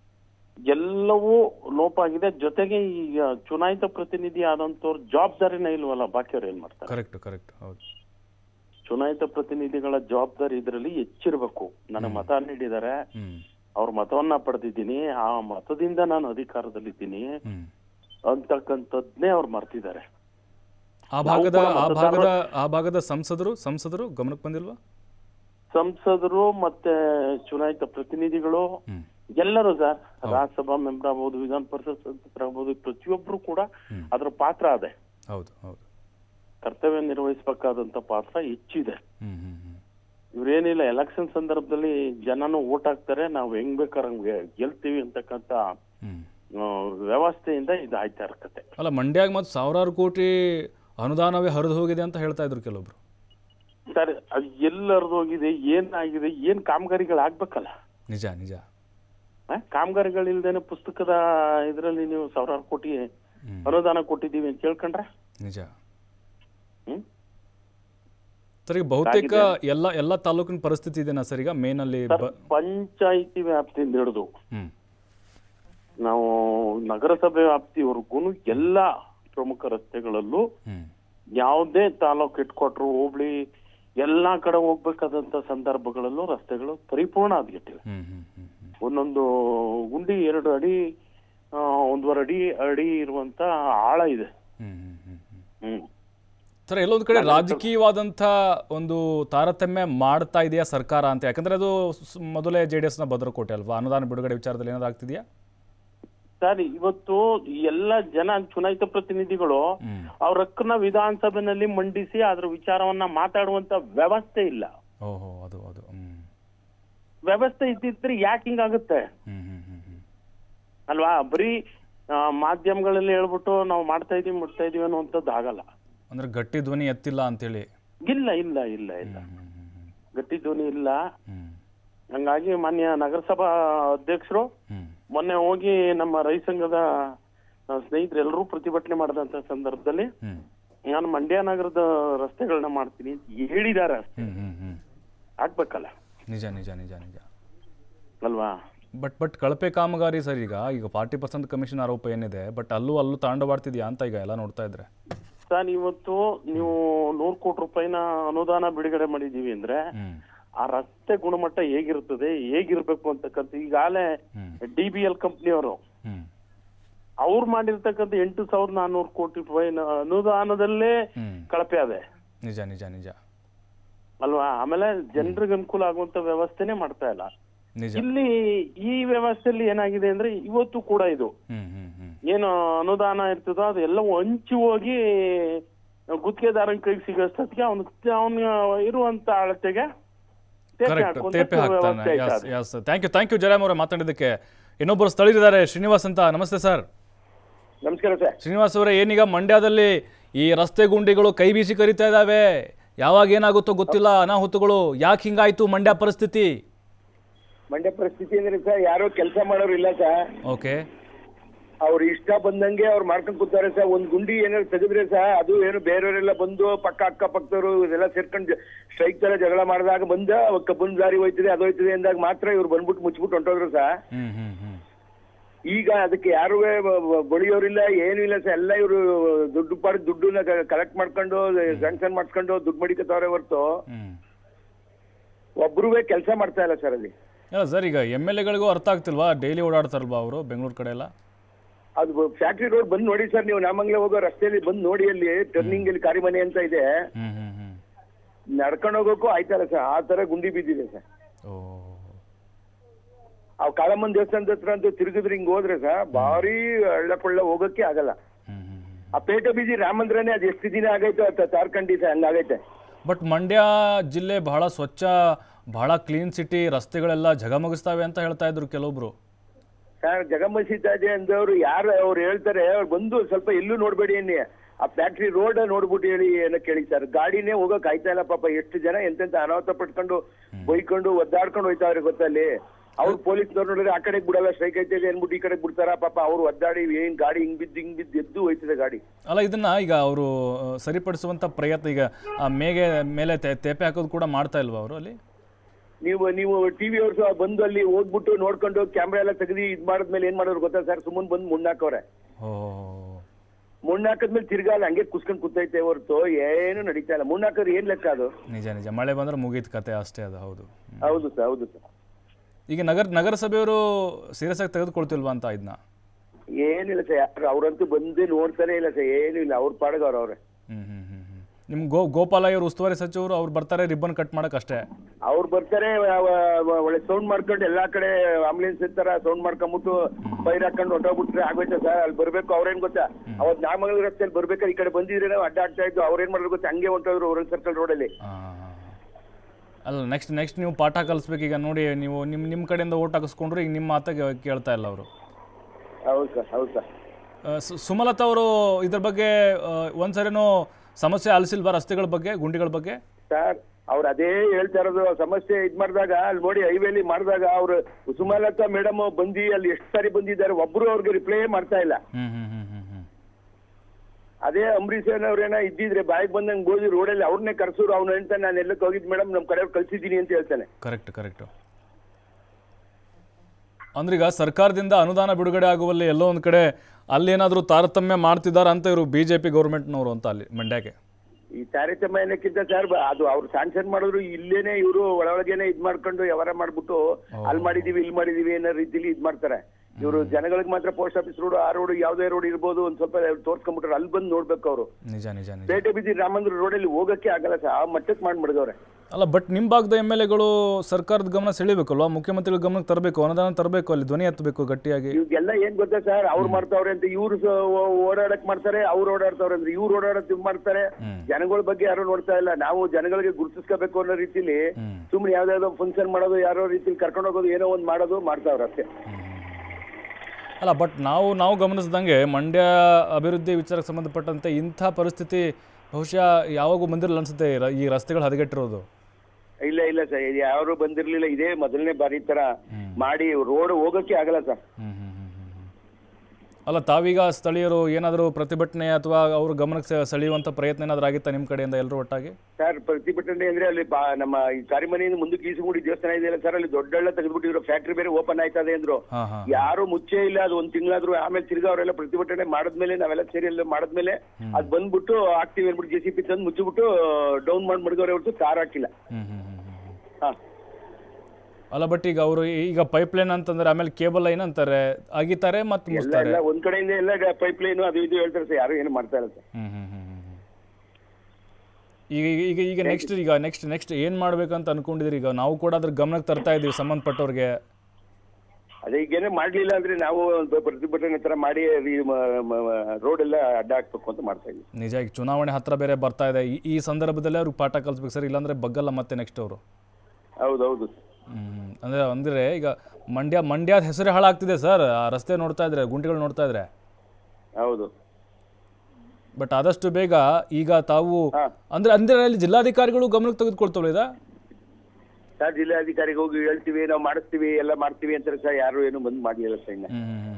ಎಲ್ಲವೂ ಲೋಪ ಆಗಿದೆ ಜೊತೆಗೆ ಈಗ ಚುನಾಯಿತ ಪ್ರತಿನಿಧಿ ಆದಂತವ್ರ ಜವಾಬ್ದಾರಿನೇ ಇಲ್ವಲ್ಲ ಬಾಕಿಯವ್ರು ಏನ್ ಮಾಡ್ತಾರೆ ಕರೆಕ್ಟ್ ಕರೆಕ್ಟ್ ಹೌದು ಚುನಾಯಿತ ಪ್ರತಿನಿಧಿಗಳ ಜವಾಬ್ದಾರಿ ಇದರಲ್ಲಿ ಹೆಚ್ಚಿರ್ಬೇಕು ನನಗೆ ಮತ ನೀಡಿದ್ದಾರೆ ಹ್ಞೂ ಅವ್ರ ಮತವನ್ನ ಪಡೆದಿದ್ದೀನಿ ಆ ಮತದಿಂದ ನಾನು ಅಧಿಕಾರದಲ್ಲಿದ್ದೀನಿ ಹ್ಞೂ ಅಂತಕ್ಕಂಥದ್ನೇ ಅವ್ರು ಮರ್ತಿದ್ದಾರೆ ಆ ಭಾಗದ ಕೂಡ ಆ ಮತದಾರರು- ಭಾಗದ ಆ ಭಾಗದ ಸಂಸದರು ಸಂಸದರು ಗಮನಕ್ಕೆ ಬಂದಿಲ್ವಾ ಸಂಸದರು ಮತ್ತೆ ಚುನಾಯಿತ ಪ್ರತಿನಿಧಿಗಳು ಹ್ಞೂ ಎಲ್ಲರೂ ಸರ್ ರಾಜ್ಯಸಭಾ ಮೆಂಬರ್ ಆಗ್ಬೋದು ವಿಧಾನ ಪರಿಷತ್ ಸದಸ್ಯರಾಗ್ಬೋದು ಪ್ರತಿಯೊಬ್ರು ಕೂಡ ಹ್ಮ್. ಅದ್ರ ಪಾತ್ರ ಅದೇ ಹೌದು ಹೌದು ಕರ್ತವ್ಯ ನಿರ್ವಹಿಸಬೇಕಾದಂತ ಪಾತ್ರ ಹೆಚ್ಚಿದೆ ಹ್ಞೂ ಹ್ಞೂ ಹ್ಞೂ ಇವ್ರೇನಿಲ್ಲ ಎಲೆಕ್ಷನ್ ಸಂದರ್ಭದಲ್ಲಿ ಜನನು ಓಟ್ ಹಾಕ್ತಾರೆ ನಾವು ಹೆಂಗ್ ಬೇಕಾದ್ರೆ ಹಂಗೆ ಗೆಲ್ತೀವಿ ಅಂತಕ್ಕಂತ ಹ್ಞೂ ಆ, ವ್ಯವಸ್ಥೆಯಿಂದ ಇದು ಆಯ್ತಾ ಇರ್ತದೆ ಅಲ್ಲ ಮಂಡ್ಯಾಗ ಮತ್ತು ಸಾವಿರಾರು ಕೋಟಿ ಅನುದಾನವೇ ಹರಿದು ಹೋಗಿದೆ ಅಂತ ಹೇಳ್ತಾ ಇದ್ರು ಕೆಲವೊಬ್ರು ಸರ್ ಅದು ಎಲ್ಲರದು ಹೋಗಿದೆ ಏನಾಗಿದೆ ಏನ್ ಕಾಮಗಾರಿಗಳು ಆಗ್ಬೇಕಲ್ಲ ನಿಜ ನಿಜ ಆ, ಕಾಮಗಾರಿಗಳಿಲ್ದೇನೆ ಪುಸ್ತಕದ ಇದರಲ್ಲಿ ನೀವು ಸಾವಿರಾರು ಕೋಟಿ ಹ್ಮ್. ಅನುದಾನ ಕೊಟ್ಟಿದ್ದೀವಿ ಅಂತ ಕೇಳ್ಕೊಂಡ್ರೆ ನಿಜ ಹ್ಮ್ ಸರ್ ಈಗ ಬಹುತೇಕ ಎಲ್ಲ ಎಲ್ಲ ತಾಲೂಕಿನ ಪರಿಸ್ಥಿತಿ ಇದೆನಾ ಸರ್ ಈಗ ಮೇನಲ್ಲಿ ಬ ಪಂಚಾಯಿತಿ ವ್ಯಾಪ್ತಿಯಿಂದ ಹಿಡಿದು ಹ್ಞೂ ನಾವು ನಗರಸಭೆ ವ್ಯಾಪ್ತಿವರೆಗೂ ಎಲ್ಲ ಪ್ರಮುಖ ರಸ್ತೆಗಳಲ್ಲೂ ಹ್ಞೂ ಯಾವುದೇ ತಾಲೂಕು ಇಟ್ಕೊಟ್ರು ಹೋಬಳಿ ಎಲ್ಲಾ ಕಡೆ ಹೋಗ್ಬೇಕಾದಂತ ಸಂದರ್ಭಗಳಲ್ಲೂ ರಸ್ತೆಗಳು ಪರಿಪೂರ್ಣ ಆಗ್ಬಿಟ್ಟಿವೆ ಹ್ಞೂ ಹ್ಞೂ ಹ್ಞೂ ಹ್ಞೂ ಒಂದೊಂದು ಗುಂಡಿ ಎರಡು ಅಡಿ ಆ, ಒಂದೂವರೆ ಅಡಿ ಅಡಿ ಇರುವಂತ ಆಳ ಇದೆ ಹ್ಞೂ ಹ್ಞೂ ಹ್ಞೂ ಹ್ಞೂ ಹ್ಮ್ ಸರ್ ಎಲ್ಲೊಂದು ಕಡೆ ರಾಜಕೀಯವಾದಂಥ ಒಂದು ತಾರತಮ್ಯ ಮಾಡ್ತಾ ಇದೆಯಾ ಸರ್ಕಾರ ಅಂತ ಯಾಕಂದ್ರೆ ಅದು ಸ್- ಮೊದಲೇ ಜೆ ಡಿ ಎಸ್ನ ಭದ್ರಕೋಟೆ ಅಲ್ವಾ ಅನುದಾನ ಬಿಡುಗಡೆ ವಿಚಾರದಲ್ಲಿ ಏನಾದ್ರು ಆಗ್ತಿದೆಯಾ ಸರ್ ಇವತ್ತು ಈ ಎಲ್ಲ ಜನ ಚುನಾಯಿತ ಪ್ರತಿನಿಧಿಗಳು ಹ್ಞೂ ಅವ್ರ ಹಕ್ಕನ್ನ ವಿಧಾನಸಭೆನಲ್ಲಿ ಮಂಡಿಸಿ ಅದ್ರ ವಿಚಾರವನ್ನ ಮಾತಾಡುವಂತ ವ್ಯವಸ್ಥೆ ಇಲ್ಲ ಓಹೋ ಅದು ಅದು ಹ್ಞೂ ವ್ಯವಸ್ಥೆ ಇದ್ದಿದ್ರೆ ಯಾಕೆ ಹಿಂಗಾಗುತ್ತೆ ಹ್ಞೂ ಹ್ಞೂ ಹ್ಞೂ ಹ್ಞೂ ಅಲ್ವಾ ಬರೀ ಆ, ಮಾಧ್ಯಮಗಳಲ್ಲಿ ಹೇಳ್ಬಿಟ್ಟು ನಾವು ಮಾಡ್ತಾ ಇದೀವಿ ಮಾಡ್ತಾ ಇದೀವಿ ಅನ್ನುವಂಥದ್ದು ಆಗಲ್ಲ ಅಂದ್ರೆ ಗಟ್ಟಿ ಧ್ವನಿ ಎತ್ತಿಲ್ಲ ಅಂತೇಳಿ ಇಲ್ಲ ಇಲ್ಲ ಇಲ್ಲ ಇಲ್ಲ ಹ್ಞೂ ಹ್ಞೂ ಗಟ್ಟಿ ಧ್ವನಿ ಇಲ್ಲ ಹ್ಞೂ ಹಂಗಾಗಿ ಮಾನ್ಯ ನಗರಸಭಾ ಅಧ್ಯಕ್ಷರು ಹ್ಞೂ ಮೊನ್ನೆ ಹೋಗಿ ನಮ್ಮ ರೈತ ಸಂಘದ ಆ, ಸ್ನೇಹಿತರೆಲ್ಲರೂ ಪ್ರತಿಭಟನೆ ಮಾಡಿದಂತ ಸಂದರ್ಭದಲ್ಲಿ ಹ್ಞೂ ನಾನು ಮಂಡ್ಯ ನಗರದ ರಸ್ತೆಗಳನ್ನ ಮಾಡ್ತೀನಿ ಅಂತ ಹೇಳಿದ್ದಾರೆ ಅಷ್ಟೇ ಹ್ಞೂ ಹ್ಞೂ ಹ್ಞೂ ಆಗ್ಬೇಕಲ್ಲ ನಿಜ ನಿಜ ನಿಜ ನಿಜ ಅಲ್ವಾ ಬಟ್ ಬಟ್ ಕಳಪೆ ಕಾಮಗಾರಿ ಸರ್ ಈಗ ಈಗ ಫಾರ್ಟಿ ಪರ್ಸೆಂಟ್ ಕಮಿಷನ್ ಆರೋಪ ಏನಿದೆ ಬಟ್ ಅಲ್ಲೂ ಅಲ್ಲೂ ತಾಂಡವಾಡ್ತಿದ್ಯಾ ಅಂತ ಈಗ ಎಲ್ಲ ನೋಡ್ತಾ ಇದ್ರೆ ಸರ್ ಇವತ್ತು ನೀವು ನೂರು ಕೋಟಿ ರೂಪಾಯಿನ ಅನುದಾನ ಬಿಡುಗಡೆ ಮಾಡಿದೀವಿ ಅಂದ್ರೆ ಹ್ಞೂ ಆ ರಸ್ತೆ ಗುಣಮಟ್ಟ ಹೇಗಿರ್ತದೆ ಹೇಗಿರ್ಬೇಕು ಅಂತಕ್ಕಂಥ ಈಗಾಗಲೇ ಹ್ಞೂ ಡಿ ಬಿ ಎಲ್ ಕಂಪ್ನಿಯವರು ಹ್ಞೂ ಅವ್ರು ಮಾಡಿರ್ತಕ್ಕಂಥ ಎಂಟು ಸಾವಿರದ ನಾನ್ನೂರು ಕೋಟಿ ರೂಪಾಯಿನ ಅನುದಾನದಲ್ಲೇ ಹ್ಞೂ ಕಳಪೆ ಅದೆ ನಿಜ ನಿಜ ನಿಜ ಅಲ್ವಾ ಆಮೇಲೆ ಜನರಿಗೆ ಅನುಕೂಲ ಆಗುವಂತ ವ್ಯವಸ್ಥೆನೆ ಮಾಡ್ತಾ ಇಲ್ಲ ನಿಜ ಇಲ್ಲಿ ಈ ವ್ಯವಸ್ಥೆಯಲ್ಲಿ ಏನಾಗಿದೆ ಅಂದ್ರೆ ಇವತ್ತು ಕೂಡ ಇದು ಹ್ಮ್ ಹ್ಮ್ ಹ್ಮ್ ಏನು ಅನುದಾನ ಇರ್ತದೋ ಅದೆಲ್ಲ ಹಂಚಿ ಹೋಗಿ ಗುತ್ತಿಗೆದಾರನ ಕೈಗೆ ಸಿಗೋಷ್ಟೊತ್ತಿಗೆ ಅವನು ಅವನ ಇರುವಂತ ಅಳತೆಗೆ ತೇಪೆ ಕರೆಕ್ಟ್ ಹಾಕುವಂತ ತೇಪೆ ಹಾಕ್ತಾನೆ ವ್ಯವಸ್ಥೆ ಐತೆ ಯಸ್ ಅದು. Yes thank you thank you Jayaram ಅವರೇ ಮಾತಾಡಿದ್ದಕ್ಕೆ ಇನ್ನೊಬ್ಬರು ಸ್ಥಳೀಯರಿದ್ದಾರೆ ಶ್ರೀನಿವಾಸ್ ಅಂತ ನಮಸ್ತೆ ಸರ್ ನಮಸ್ಕಾರ ಸರ್ ಶ್ರೀನಿವಾಸ್ ಅವರೇ ಏನೀಗ ಮಂಡ್ಯದಲ್ಲಿ ಈ ರಸ್ತೆ ಗುಂಡಿಗಳು ಕೈ ಬೀಸಿ ಕರಿತಾ ಇದ್ದಾವೆ ಯಾವಾಗ ಏನಾಗುತ್ತೋ ಗೊತ್ತಿಲ್ಲ ಅನಾಹುತಗಳು ಯಾಕೆ ಹಿಂಗಾಯ್ತು ಮಂಡ್ಯ ಪರಿಸ್ಥಿತಿ ಮಂಡ್ಯ ಪರಿಸ್ಥಿತಿ ಅಂದ್ರೆ ಸರ್ ಯಾರೋ ಕೆಲಸ ಮಾಡೋರು ಇಲ್ಲ ಸರ್ ಓಕೆ ಅವ್ರ ಇಷ್ಟ ಬಂದಂಗೆ ಅವ್ರು ಮಾಡ್ಕೊಂಡ್ ಕೂತಾರೆ ಸರ್ ಒಂದ್ ಗುಂಡಿ ಏನಾದ್ರು ತೆಗೆದ್ರೆ ಸರ್ ಅದು ಏನು ಬೇರೆಯವರೆಲ್ಲ ಬಂದು ಪಕ್ಕ ಅಕ್ಕ ಪಕ್ಕದವರು ಇದೆಲ್ಲ ಸೇರ್ಕೊಂಡು ಸ್ಟ್ರೈಕ್ ತರ ಜಗಳ ಮಾಡಿದಾಗ ಬಂದ ಕಬ್ಬನ್ ದಾರಿ ಹೋಯ್ತದೆ ಅದು ಹೋಯ್ತದೆ ಅಂದಾಗ ಮಾತ್ರ ಇವ್ರು ಬಂದ್ಬಿಟ್ಟು ಮುಚ್ಬಿಟ್ಟು ಹೊಂಟೋದ್ರು ಸರ್ ಹ್ಮ್ ಹ್ಮ್ ಹ್ಮ್ ಈಗ ಅದಕ್ಕೆ ಯಾರು ಬಳಿಯೋರಿಲ್ಲ ಏನು ಇಲ್ಲ ಸರ್ ಎಲ್ಲ ಇವರು ದುಡ್ಡು ಪಾಡಿ ದುಡ್ಡನ್ನ ಕಲೆಕ್ಟ್ ಮಾಡ್ಕೊಂಡು ಸ್ಯಾಂಕ್ಷನ್ ಮಾಡ್ಕೊಂಡು ದುಡ್ಡು ಮಡಿಕತ್ತವ್ರೆ ಹೊರ್ತು ಹ್ಮ್ ಒಬ್ರು ಕೆಲಸ ಮಾಡ್ತಾ ಇಲ್ಲ ಸರ್ ಅಲ್ಲಿ ಇಲ್ಲ ಸರ್ ಈಗ ಎಮ್ ಎಲ್ ಎಗಳಿಗೂ ಅರ್ಥ ಆಗ್ತಿಲ್ವಾ ಡೈಲಿ ಓಡಾಡ್ತಾರಲ್ವಾ ಅವರು ಬೆಂಗಳೂರು ಕಡೆ ಎಲ್ಲ ಅದು ಫ್ಯಾಕ್ಟ್ರಿ ರೋಡ್ ಬಂದು ನೋಡಿ ಸರ್ ನೀವು ನಾಮಂಗ್ಲೆ ಹೋಗೋ ರಸ್ತೆಯಲ್ಲಿ ಬಂದು ನೋಡಿ ಅಲ್ಲಿ ಟರ್ನಿಂಗ್ ಅಲ್ಲಿ ಕಾರಿಮನೆ ಅಂತ ಇದೆ ಹ್ಮ್ ಹ್ಮ್ ಹ್ಮ್ ನಡ್ಕೊಂಡು ಹೋಗೋಕ್ಕೂ ಆಯ್ತಲ್ಲ ಸರ್ ಆ ತರ ಗುಂಡಿ ಬಿದ್ದಿದೆ ಸರ್ ಓ ಆ ಕಾಳಮ್ಮನ್ ದೇವಸ್ಥಾನದ ಹತ್ರ ಅಂತೂ ತಿರುಗಿದ್ರೆ ಹಿಂಗ್ ಹೋದ್ರೆ ಸರ್ ಭಾರಿ ಹಳ್ಳ ಕೊಳ್ಳ ಹೋಗಕ್ಕೆ ಆಗಲ್ಲ ಹ್ಮ್ ಹ್ಮ್ ಹ್ಮ್ ಆ ಪೇಟ ಬೀದಿ ರಾಮ ಮಂದಿರನೇ ಅದು ಎಷ್ಟು ದಿನ ಆಗೈತೆ ಅದ್ ತಾರ್ಕಂಡಿ ಸರ್ ಹಂಗಾಗೈತೆ ಬಟ್ ಮಂಡ್ಯ ಜಿಲ್ಲೆ ಬಹಳ ಸ್ವಚ್ಛ ಬಹಳ ಕ್ಲೀನ್ ಸಿಟಿ ರಸ್ತೆಗಳೆಲ್ಲ ಝಗಮಗಿಸ್ತಾವೆ ಅಂತ ಹೇಳ್ತಾ ಇದ್ರು ಕೆಲವೊಬ್ರು ಸರ್ ಜಗಮಸಿತಾ ಇದೆ ಅಂದವ್ರು ಯಾರು ಅವ್ರು ಹೇಳ್ತಾರೆ ಅವ್ರು ಬಂದು ಸ್ವಲ್ಪ ಎಲ್ಲೂ ನೋಡ್ಬೇಡಿ ಅನ್ನಿ ಆ ಫ್ಯಾಕ್ಟ್ರಿ ರೋಡ್ ನೋಡ್ಬಿಟ್ಟು ಹೇಳಿ ಏನೋ ಕೇಳಿ ಸರ್ ಗಾಡಿನೇ ಹೋಗಕ್ ಆಯ್ತಾ ಇಲ್ಲ ಪಾಪ ಎಷ್ಟು ಜನ ಎಂತೆಂತ ಅನಾಹುತ ಪಟ್ಕೊಂಡು ಬೈಕೊಂಡು ಒದ್ದಾಡ್ಕೊಂಡು ಹೋಯ್ತಾವ್ರೆ ಗೊತ್ತಲ್ಲಿ ಅವ್ರು ಪೊಲೀಸ್ನವ್ರು ನೋಡಿದ್ರೆ ಆ ಕಡೆಗೆ ಬಿಡಲ್ಲ ಸ್ಟ್ರೈಕ್ ಐತದೆ ಅನ್ಬಿಟ್ಟು ಈ ಕಡೆಗೆ ಬಿಡ್ತಾರ ಪಾಪ ಅವ್ರು ಒದ್ದಾಡಿ ಏನ್ ಗಾಡಿ ಹಿಂಗ್ ಬಿದ್ದು ಹಿಂಗ್ ಬಿದ್ದು ಎದ್ದು ಹೋಯ್ತದೆ ಗಾಡಿ ಅಲ್ಲ ಇದನ್ನ ಈಗ ಅವರು ಸರಿಪಡಿಸುವಂತ ಪ್ರಯತ್ನ ಈಗ ಆ ಮೇಗೆ ಮೇಲೆ ತೇ- ತೇಪೆ ಹಾಕೋದು ಕೂಡ ಮಾಡ್ತಾ ಇಲ್ವಾ ಅವರು ಅಲ್ಲಿ ನೀವು ನೀವು ಟಿವಿ ಅವ್ರು ಬಂದು ಅಲ್ಲಿ ಹೋಗ್ಬಿಟ್ಟು ನೋಡ್ಕೊಂಡು ಕ್ಯಾಮ್ರಾ ಎಲ್ಲ ತೆಗೆದು ಇದ್ ಮಾಡಿದ್ಮೇಲೆ ಏನ್ ಮಾಡೋರು ಗೊತ್ತಾ ಸರ್ ಸುಮ್ಮನೆ ಬಂದು ಮುಣ್ಣಾಕವ್ರೆ ಓ ಮುಣ್ಣಾಕದ್ಮೇಲೆ ತಿರ್ಗಾ ಅಲ್ಲಿ ಹಂಗೆ ಕುಸ್ಕೊಂಡ್ ಕೂತೈತೆ ಹೊರ್ತು ಏನು ನಡೀತಾ ಇಲ್ಲ ಮುಣ್ಣಾಕದ್ರೆ ಏನ್ ಲೆಕ್ಕ ಅದು ನಿಜ ನಿಜ ಮಳೆ ಬಂದ್ರೆ ಮುಗೀತು ಕತೆ ಅಷ್ಟೇ ಅದು ಹೌದು ಹ್ಮ್. ಹೌದು ಸರ್ ಹೌದು ಸರ್ ಈಗ ನಗರ ನಗರಸಭೆಯವರು ಸೀರಿಯಸ್ ಆಗಿ ತೆಗೆದುಕೊಳ್ತಿಲ್ವಾ ಅಂತ ಇದನ್ನ ಏನಿಲ್ಲ ಸರ್ ಯಾರು ಅವ್ರಂತೂ ಬಂದೇ ನೋಡ್ತಾನೆ ಇಲ್ಲ ಸರ್ ಏನು ಇಲ್ಲ ಅವ್ರ ಪಾಡಗ ಅವ್ರ ಅವ್ರೆ ಹ್ಮ್ ಹ್ಮ್ ಹ್ಮ್ ಹ್ಮ್ ನಿಮ್ ಗೋ ಗೋಪಾಲಯ್ಯ ಅವರು ಉಸ್ತುವಾರಿ ಸಚಿವರು ಅವ್ರು ಬರ್ತಾರೆ ರಿಬ್ಬನ್ ಕಟ್ ಮಾಡಕ್ ಅಷ್ಟೇ ಅವ್ರು ಬರ್ತಾರೆ ಅವ- ಅವ- ಒಳ್ಳೆ ಸೌಂಡ್ ಮಾಡ್ಕೊಂಡು ಎಲ್ಲಾ ಕಡೆ ಆಂಬುಲೆನ್ಸ್ ಇರ್ತಾರ ಸೌಂಡ್ ಮಾಡ್ಕೊಂಬಿಟ್ಟು ಫೈರ್ ಹಾಕೊಂಡು ಹೊಂಟೋಗ್ಬಿಟ್ರೆ ಆಗೋಯ್ತಾ ಸರ್ ಅಲ್ಲಿ ಬರ್ಬೇಕು ಅವ್ರೇನ್ ಗೊತ್ತಾ ಅವತ್ ನಾಮಂಗಲ ರಸ್ತೆಯಲ್ಲಿ ಬರ್ಬೇಕಾದ್ರೆ ಈ ಕಡೆ ಬಂದಿದ್ರೆ ನಾವು ಅಡ್ಡ ಆಗ್ತಾ ಇದ್ದು ಅವ್ರೇನ್ ಮಾಡಿದ್ರು ಗೊತ್ತಾ ಹಂಗೆ ಹೊಂಟೋದ್ರು ಔರಂಗ್ ಸರ್ಕಲ್ ರೋಡಲ್ಲಿ ಆ, ಅಲ್ಲ ನೆಕ್ಸ್ಟ್ ನೆಕ್ಸ್ಟ್ ನೀವು ಪಾಠ ಕಲಿಸ್ಬೇಕು ಈಗ ನೋಡಿ ನೀವು ನಿಮ್ಮ ನಿಮ್ಮ ಕಡೆಯಿಂದ ಓಟ್ ಹಾಕಿಸ್ಕೊಂಡ್ರು ಈಗ ನಿಮ್ಮ ಮಾತಾಗ ಕೇಳ್ತಾ ಇಲ್ಲ ಅವರು ಹೌದು ಸರ್ ಹೌದು ಸರ್ ಸುಮಲತಾ ಅವರು ಇದ್ರ ಬಗ್ಗೆ ಆ, ಒಂದ್ಸರಿನೂ ಸಮಸ್ಯೆ ಆಲಿಸಿಲ್ವಾ ರಸ್ತೆಗಳ ಬಗ್ಗೆ ಗುಂಡಿಗಳ ಬಗ್ಗೆ ಸರ್ ಅವ್ರು ಅದೇ ಹೇಳ್ತಾ ಇರೋದು ಸಮಸ್ಯೆ ಇದ್ ಮಾಡಿದಾಗ ಅಲ್ಲಿ ನೋಡಿ ಹೈವೇಲಿ ಮಾಡಿದಾಗ ಅವ್ರು ಸುಮಲತಾ ಮೇಡಮ್ ಬಂದಿ ಅಲ್ಲಿ ಎಷ್ಟು ಸಾರಿ ಬಂದಿದ್ದಾರೆ ಒಬ್ರು ಅವ್ರಿಗೆ ರಿಪ್ಲೈ ಮಾಡ್ತಾ ಇಲ್ಲ ಹ್ಮ್ ಹ್ಮ್ ಹ್ಮ್ ಹ್ಮ್ ಹ್ಮ್ ಅದೇ ಅಂಬರೀಷ್ ಅವ್ರೇನ ಇದ್ದಿದ್ರೆ ಬಾಯಿಗೆ ಬಂದಂಗೆ ಗೋಧಿ ರೋಡಲ್ಲಿ ಅವ್ರನ್ನೇ ಕರ್ಸೋರು ಅವ್ನು ಹೇಳ್ತಾನೆ ನಾನು ಎಲ್ಲಕ್ಕೆ ಹೋಗಿದ್ ಮೇಡಮ್ ನಮ್ಮ ಕಡೆ ಕಳ್ಸಿದ್ದೀನಿ ಅಂತ ಹೇಳ್ತಾನೆ ಕರೆಕ್ಟ್ ಕರೆಕ್ಟು ಅಂದ್ರೆ ಈಗ ಸರ್ಕಾರದಿಂದ ಅನುದಾನ ಬಿಡುಗಡೆ ಆಗುವಲ್ಲಿ ಎಲ್ಲೋ ಒಂದು ಕಡೆ ಅಲ್ಲೇನಾದರೂ ತಾರತಮ್ಯ ಮಾಡ್ತಿದ್ದಾರೆ ಅಂತ ಇವರು ಬಿ ಜೆ ಪಿ ಗೌರ್ಮೆಂಟ್ನವರು ಅಂತ ಅಲ್ಲಿ ಮಂಡ್ಯಕ್ಕೆ ಈ ತಾರತಮ್ಯ ಏನಕ್ಕಿಂತ ಸರ್ ಅದು ಅವ್ರು ಸ್ಯಾಂಕ್ಷನ್ ಮಾಡಿದ್ರು ಇಲ್ಲೇನೆ ಇವರು ಒಳಗೇನೆ ಇದ್ ಮಾಡ್ಕೊಂಡು ವ್ಯವಹಾರ ಮಾಡ್ಬಿಟ್ಟು ಅಲ್ಲಿ ಮಾಡಿದೀವಿ ಇಲ್ಲಿ ಮಾಡಿದೀವಿ ಅನ್ನೋ ರೀತಿಲಿ ಇದ್ ಮಾಡ್ತಾರೆ ಇವರು ಜನಗಳಿಗೆ ಮಾತ್ರ ಪೋಸ್ಟ್ ಆಫೀಸ್ ರೋಡ್ ಆ ರೋಡ್ ಯಾವ್ದೇ ರೋಡ್ ಇರ್ಬೋದು ಒಂದ್ ಸ್ವಲ್ಪ ತೋರ್ಸ್ಕೊಂಡ್ಬಿಟ್ರೆ ಅಲ್ಲಿ ಬಂದು ನೋಡ್ಬೇಕು ಅವರು ನಿಜ ನಿಜ ನಿಜ ಪೇಟೆ ಬೀದಿ ರಾಮಂದ್ರ ರೋಡಲ್ಲಿ ಹೋಗಕ್ಕೆ ಆಗಲ್ಲ ಸರ್ ಆ ಮಟ್ಟಕ್ಕೆ ಮಾಡ್ಬಿಡ್ದವ್ರೆ ಅಲ್ಲ ಬಟ್ ನಿಮ್ಮ ಭಾಗದ ಎಮ್ ಎಲ್ ಎಗಳು ಸರ್ಕಾರದ ಗಮನ ಸೆಳಿಬೇಕಲ್ವಾ ಮುಖ್ಯಮಂತ್ರಿಗಳ ಗಮನಕ್ಕೆ ತರಬೇಕು ಅನುದಾನ ತರಬೇಕು ಅಲ್ಲಿ ಧ್ವನಿ ಎತ್ತಬೇಕು ಗಟ್ಟಿಯಾಗಿ ಇವ್ಗೆಲ್ಲ ಏನ್ ಗೊತ್ತಾ ಸರ್ ಅವ್ರು ಮಾಡ್ತಾವ್ರೆ ಅಂತ ಇವ್ರು ಸ- ಓ- ಓಡಾಡಕ್ ಮಾಡ್ತಾರೆ ಅವ್ರು ಓಡಾಡ್ತಾವ್ರೆ ಅಂದ್ರೆ ಇವ್ರು ಓಡಾಡಕ್ ಇದ್ ಮಾಡ್ತಾರೆ ಜನಗಳ ಬಗ್ಗೆ ಯಾರು ನೋಡ್ತಾ ಇಲ್ಲ ನಾವು ಜನಗಳಿಗೆ ಗುರುತಿಸ್ಕೋಬೇಕು ಅನ್ನೋ ರೀತಿಲಿ ಹ್ಮ್. ಸುಮ್ನೆ ಯಾವ್ದಾವ್ದೋ ಫಂಕ್ಷನ್ ಮಾಡೋದು ಯಾರೋ ರೀತಿಲಿ ಕರ್ಕೊಂಡು ಹೋಗೋದು ಏನೋ ಒಂದ್ ಮಾಡೋದು ಮಾಡ್ತಾವ್ರೆ ಅಷ್ಟೇ ಅಲ್ಲ ಬಟ್ ನಾವು ನಾವು ಗಮನಿಸಿದಂಗೆ ಮಂಡ್ಯ ಅಭಿವೃದ್ಧಿ ವಿಚಾರಕ್ಕೆ ಸಂಬಂಧಪಟ್ಟಂತೆ ಇಂಥ ಪರಿಸ್ಥಿತಿ ಬಹುಶಃ ಯಾವಾಗೂ ಬಂದಿರಲ್ಲ ಅನ್ಸುತ್ತೆ ಈ ರ- ಈ ರಸ್ತೆಗಳು ಹದಗೆಟ್ಟಿರೋದು ಇಲ್ಲ ಇಲ್ಲ ಸರ್ ಯಾರು ಬಂದಿರ್ಲಿಲ್ಲ ಇದೇ ಮೊದಲನೇ ಬಾರಿ ಈ ತರ ಮಾಡಿ ರೋಡ್ ಹೋಗಕ್ಕೆ ಆಗಲ್ಲ ಸರ್ ಹ್ಮ್, ಹ್ಮ್, ಹ್ಮ್, ಹ್ಮ್, ಹ್ಮ್. ಅಲ್ಲ ತಾವೀಗ ಸ್ಥಳೀಯರು ಏನಾದರೂ ಪ್ರತಿಭಟನೆ ಅಥವಾ ಅವ್ರ ಗಮನಕ್ಕೆ ಸೆ- ಸೆಳೆಯುವಂಥ ಪ್ರಯತ್ನ ಏನಾದರೂ ಆಗಿತ್ತಾ ನಿಮ್ಮ ಕಡೆಯಿಂದ ಎಲ್ಲರೂ ಒಟ್ಟಾಗಿ ಸರ್ ಪ್ರತಿಭಟನೆ ಅಂದ್ರೆ ಅಲ್ಲಿ ಬಾ- ನಮ್ಮ ಈ ಕಾರಿಮನೆಯಿಂದ ಮುಂದಕ್ಕೆ ಈಸುಗುಡಿ ದೇವಸ್ಥಾನ ಇದೆಯಲ್ಲ ಸರ್ ಅಲ್ಲಿ ದೊಡ್ಡಳ್ಳ ತೆಗೆದ್ಬಿಟ್ಟಿದ್ರು ಫ್ಯಾಕ್ಟ್ರಿ ಬೇರೆ ಓಪನ್ ಆಯ್ತದೆ ಅಂದ್ರು ಹಾಂ ಹಾಂ ಯಾರು ಮುಚ್ಚೇ ಇಲ್ಲ ಅದು ಒಂದ್ ತಿಂಗಳಾದ್ರು ಆಮೇಲೆ ತಿರ್ಗಾ ಅವರೆಲ್ಲ ಪ್ರತಿಭಟನೆ ಮಾಡಿದ್ಮೇಲೆ ನಾವೆಲ್ಲ ಸೇರಿ ಎಲ್ಲ ಮಾಡಿದ್ಮೇಲೆ ಅದ್ ಬಂದ್ಬಿಟ್ಟು ಆಗ್ತೀವಿ ಅಂದ್ಬಿಟ್ಟು ಜೆ ಸಿ ಪಿ ತಂದು ಮುಚ್ಚಿಬಿಟ್ಟು ಡೌನ್ ಮಾಡಿ ಮಡ್ಗವ್ರೆ ಹೊರತು ಕಾರ್ ಹಾಕಿಲ್ಲ ಹ್ಞೂ ಹ್ಞೂ ಹ್ಞೂ ಹ್ಞೂ ಹಾ ಅಲ್ಲ ಬಟ್ ಈಗ ಅವರು ಈಗ ಪೈಪ್ ಲೈನ್ ಅಂತಂದ್ರೆ ಆಮೇಲೆ ಕೇಬಲ್ ಲೈನ್ ಅಂತಾರೆ ಅಗಿತಾರೆ ಮತ್ತು ಎಲ್ಲ ಮುಚ್ತಾರೆ ಎಲ್ಲ ಒಂದ್ ಕಡೆಯಿಂದ ಎಲ್ಲ ಪೈಪ್ ಲೈನ್ ಅದು ಇದು ಹೇಳ್ತಾರೆ ಸರ್ ಯಾರು ಏನು ಮಾಡ್ತಾ ಇಲ್ಲ ಸರ್ ಹ್ಮ್ ಹ್ಮ್ ಹ್ಮ್ ಹ್ಮ್ ಹ್ಮ್. ಈಗ ಈಗ- ಈಗ ಈಗ ನೆಕ್ಸ್ಟ್ ಈಗ ನೆಕ್ಸ್ಟ್ ನೆಕ್ಸ್ಟ್ ಏನು ಮಾಡ್ಬೇಕಂತ ಅನ್ಕೊಂಡಿದ್ದೀರಿ ಈಗ ನಾವು ಕೂಡ ಅದ್ರ ಗಮನಕ್ಕೆ ತರ್ತಾ ಇದ್ದೀವಿ ಸಂಬಂಧಪಟ್ಟವ್ರಿಗೆ ಅದೇ ಈಗೇನೇ ಮಾಡ್ಲಿಲ್ಲ ಅಂದ್ರೆ ನಾವು ಒಂದು ಪ್ರತಿಭಟನೆ ತರ ಮಾಡಿ ರೋಡ್ ಎಲ್ಲ ಅಡ್ಡ ಹಾಕ್ಬೇಕು ಅಂತ ಮಾಡ್ತಾ ಇದ್ವಿ ನಿಜ ಈಗ ಚುನಾವಣೆ ಹತ್ರ ಬೇರೆ ಬರ್ತಾ ಇದೆ ಈ ಈ ಸಂದರ್ಭದಲ್ಲೇ ಅವ್ರಿಗೆ ಪಾಠ ಕಲಿಸ್ಬೇಕು ಸರ್ ಇಲ್ಲಾಂದ್ರೆ ಬಗ್ಗಲ್ಲ ಮತ್ತೆ ನೆಕ್ಸ್ಟ್ ಅವರು ಹೌದೌದು ಹ್ಮ್. ಅಂದ್ರೆ ಅಂದ್ರೆ ಈಗ ಮಂಡ್ಯ ಮಂಡ್ಯದ ಹೆಸರೇ ಹಾಳಾಗ್ತಿದೆ ಸರ್ ಆ ರಸ್ತೆ ನೋಡ್ತಾ ಇದ್ರೆ ಗುಂಡಿಗಳು ನೋಡ್ತಾ ಇದ್ರೆ ಹೌದು ಬಟ್ ಆದಷ್ಟು ಬೇಗ ಈಗ ತಾವು ಹಾ. ಅಂದ್ರೆ ಅಂದ್ರೆ ಅಲ್ಲಿ ಜಿಲ್ಲಾಧಿಕಾರಿಗಳು ಗಮನಕ್ಕೆ ತೆಗೆದುಕೊಳ್ತವಲ್ಲ ಇದ ಸರ್ ಜಿಲ್ಲಾಧಿಕಾರಿಗೆ ಹೋಗಿ ಹೇಳ್ತೀವಿ ನಾವು ಮಾಡಿಸ್ತೀವಿ ಎಲ್ಲ ಮಾಡ್ತೀವಿ ಅಂತಾರೆ ಸರ್ ಯಾರು ಏನು ಬಂದ್ ಮಾಡ್ಲಿಲ್ಲ ಸರ್ ಇನ್ನ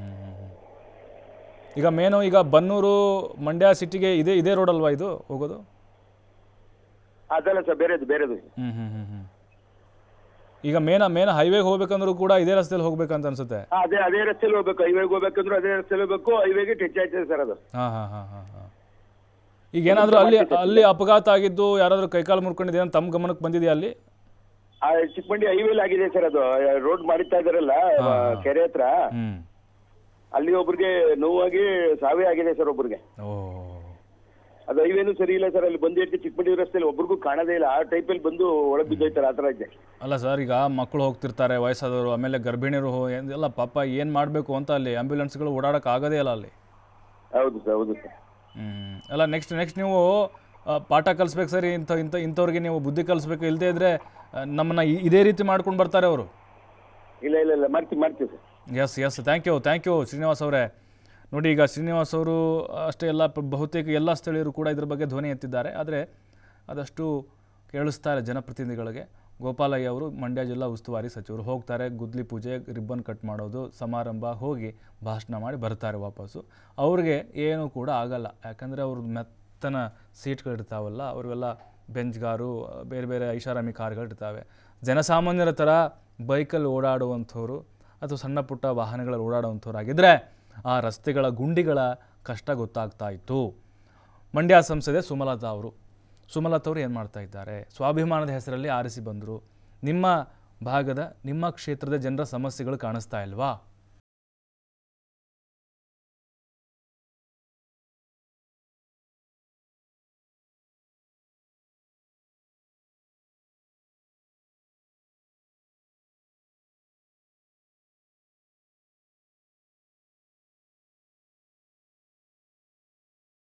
ಈಗ ಮೇನು ಈಗ ಬನ್ನೂರು ಮಂಡ್ಯ ಸಿಟಿಗೆ ಇದೇ ಇದೇ ರೋಡ್ ಅಲ್ವಾ ಇದು ಹೋಗೋದು ಅದಲ್ಲ ಸರ್ ಬೇರೆದು ಬೇರೆದು ಹ್ಮ್ ಹ್ಮ್ ಹ್ಮ್ ಹ್ಮ್ ಈಗ ಮೇನ ಮೇನ ಹೈವೇಗೆ ಹೋಗ್ಬೇಕಂದ್ರೂ ಕೂಡ ಇದೇ ರಸ್ತೆಯಲ್ಲಿ ಹೋಗ್ಬೇಕಂತ ಅನ್ಸುತ್ತೆ ಹಾ, ಅದೇ ಅದೇ ರಸ್ತೆಲಿ ಹೋಗ್ಬೇಕು ಹೈವೇಗೆ ಹೋಗ್ಬೇಕಂದ್ರೆ ಅದೇ ರಸ್ತೆಲಿ ಹೋಗ್ಬೇಕು ಹೈವೇಗೆ ಟಚ್ ಆಯ್ತದೆ ಸರ್ ಅದು ಹಾ ಹಾ ಹಾ ಹಾ ಹಾ ಈಗ ಏನಾದರೂ ಅಲ್ಲಿ ಅಲ್ಲಿ ಅಪಘಾತ ಆಗಿದ್ದು ಯಾರಾದರೂ ಕೈಕಾಲು ಮುರ್ಕೊಂಡಿದೆ ಅಂತ ತಮ್ಮ ಗಮನಕ್ಕೆ ಬಂದಿದೆಯಾ ಅಲ್ಲಿ ಆ ಚಿಕ್ಕಮಂಡಿ ಹೈವೇಲಿ ಆಗಿದೆ ಸರ್ ಅದು ರೋಡ್ ಮಾಡಿತಾ ಇದಾರಲ್ಲ ಆ, ಕೆರೆ ಹತ್ರ ಹ್ಮ್ ಅಲ್ಲಿ ಒಬ್ರಿಗೆ ನೋವಾಗಿ ಸಾವೇ ಆಗಿದೆ ಸರ್ ಒಬ್ರಿಗೆ ಓ ಅದು ಹೈವೇನು ಸರಿ ಇಲ್ಲ ಸರ್ ಅಲ್ಲಿ ಬಂದು ಇಟ್ಟು ಚಿಕ್ಕಮಂಡಿ ರಸ್ತೆಲಿ ಒಬ್ರಿಗೂ ಕಾಣದೇ ಇಲ್ಲ ಆ ಟೈಪಲ್ಲಿ ಬಂದು ಒಳಗೆ ಬಿದ್ದೋಯ್ತಾರೆ ಆ ಥರ ಇದೆ ಅಲ್ಲ ಸರ್ ಈಗ ಮಕ್ಕಳು ಹೋಗ್ತಿರ್ತಾರೆ ವಯಸ್ಸಾದವರು ಆಮೇಲೆ ಗರ್ಭಿಣಿಯರು ಹೋ- ಏನ್- ಎಲ್ಲ ಪಾಪ ಏನು ಮಾಡಬೇಕು ಅಂತ ಅಲ್ಲಿ ಆಂಬ್ಯುಲೆನ್ಸ್ಗಳು ಓಡಾಡಕ್ಕೆ ಆಗೋದೇ ಇಲ್ಲ ಅಲ್ಲಿ ಹೌದು ಸರ್ ಹೌದು ಸರ್ ಹ್ಮ್. ಅಲ್ಲ ನೆಕ್ಸ್ಟ್ ನೆಕ್ಸ್ಟ್ ನೀವು ಆ, ಪಾಠ ಕಲಿಸ್ಬೇಕು ಸರಿ ಇಂಥ ಇಂಥ ಇಂಥವ್ರಿಗೆ ನೀವು ಬುದ್ಧಿ ಕಲಿಸ್ಬೇಕು ಇಲ್ಲದೇ ಇದ್ರೆ ಆ, ನಮ್ಮನ್ನ ಈ- ಇದೇ ರೀತಿ ಮಾಡ್ಕೊಂಡು ಬರ್ತಾರೆ ಅವರು ಇಲ್ಲ ಇಲ್ಲ ಇಲ್ಲ ಮಾಡ್ತೀವಿ ಮಾಡ್ತೀವಿ sir yes yes thank you thank you Srinivas ಅವರೇ ನೋಡಿ ಈಗ ಶ್ರೀನಿವಾಸ್ ಅವರು ಅಷ್ಟೇ ಎಲ್ಲ ಪ- ಬಹುತೇಕ ಎಲ್ಲ ಸ್ಥಳೀಯರು ಕೂಡ ಇದ್ರ ಬಗ್ಗೆ ಧ್ವನಿ ಎತ್ತಿದ್ದಾರೆ ಆದರೆ ಅದಷ್ಟು ಕೇಳಿಸ್ತಾರೆ ಜನಪ್ರತಿನಿಧಿಗಳಿಗೆ ಗೋಪಾಲಯ್ಯ ಅವರು ಮಂಡ್ಯ ಜಿಲ್ಲಾ ಉಸ್ತುವಾರಿ ಸಚಿವರು ಹೋಗ್ತಾರೆ ಗುದ್ಲಿ ಪೂಜೆ ರಿಬ್ಬನ್ ಕಟ್ ಮಾಡೋದು ಸಮಾರಂಭ ಹೋಗಿ ಭಾಷಣ ಮಾಡಿ ಬರ್ತಾರೆ ವಾಪಸ್ಸು ಅವ್ರಿಗೆ ಏನೂ ಕೂಡ ಆಗಲ್ಲ ಯಾಕಂದರೆ ಅವ್ರ ಮೆತ್ತನ ಸೀಟ್ಗಳಿರ್ತಾವಲ್ಲ ಅವ್ರಿಗೆಲ್ಲ ಬೆಂಚ್ಗಾರು ಬೇರೆ ಬೇರೆ ಐಷಾರಾಮಿ ಕಾರ್ಗಳಿರ್ತಾವೆ ಜನಸಾಮಾನ್ಯರ ಥರ ಬೈಕಲ್ಲಿ ಓಡಾಡುವಂಥವ್ರು ಅಥವಾ ಸಣ್ಣ ಪುಟ್ಟ ವಾಹನಗಳಲ್ಲಿ ಓಡಾಡುವಂಥವ್ರು ಆಗಿದ್ದರೆ ಆ ರಸ್ತೆಗಳ ಗುಂಡಿಗಳ ಕಷ್ಟ ಗೊತ್ತಾಗ್ತಾ ಇತ್ತು ಮಂಡ್ಯ ಸಂಸದೆ ಸುಮಲತಾ ಅವರು ಸುಮಲತಾ ಅವರು ಏನು ಮಾಡ್ತಾ ಇದ್ದಾರೆ ಸ್ವಾಭಿಮಾನದ ಹೆಸರಲ್ಲಿ ಆರಿಸಿ ಬಂದರು ನಿಮ್ಮ ಭಾಗದ ನಿಮ್ಮ ಕ್ಷೇತ್ರದ ಜನರ ಸಮಸ್ಯೆಗಳು ಕಾಣಿಸ್ತಾ ಇಲ್ವಾ